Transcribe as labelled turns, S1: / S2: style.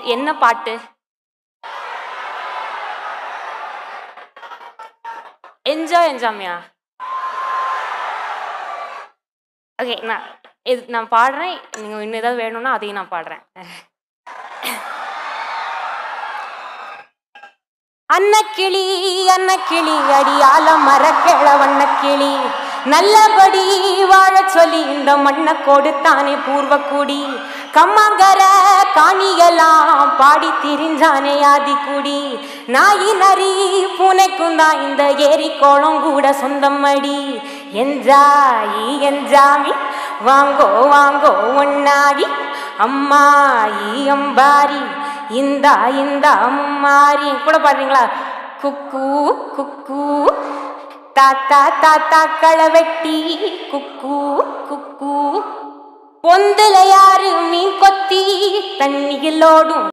S1: என்ன பாட்டு enjoy என்ஜாமியா okay நான் இது நான் பாடுறேன் நீங்கள் இன்னும் ஏதாவது வேணும்னா அதையும் நான் பாடுறேன் அன்னக்கிளி அன்னக்கிளி அடியால மரக்கிழ வண்ணக்கிளி நல்லபடி வாழ சொல்லி இந்த மண்ணை கொடுத்தானே பூர்வக்குடி கம்மாங்கர காணியெல்லாம் பாடி திரிஞ்சானே ஆதிக்குடி நாயி நரி பூனைக்கும் தான் இந்த ஏரி கோலம் கூட சொந்தம் அடி என்ஜாயி என்ஜாமி வாங்கோ வாங்கோ ஒன்னாகி அம்மாயி அம்பாரி இந்தா இந்தா அம்மாரி கூட பாடுறீங்களா குக்கு குக்கு தாத்தா தாத்தா களவெட்டி குக்கு குக்கு பொந்துல யாரு மீன் கொத்தி தண்ணியில் ஓடும்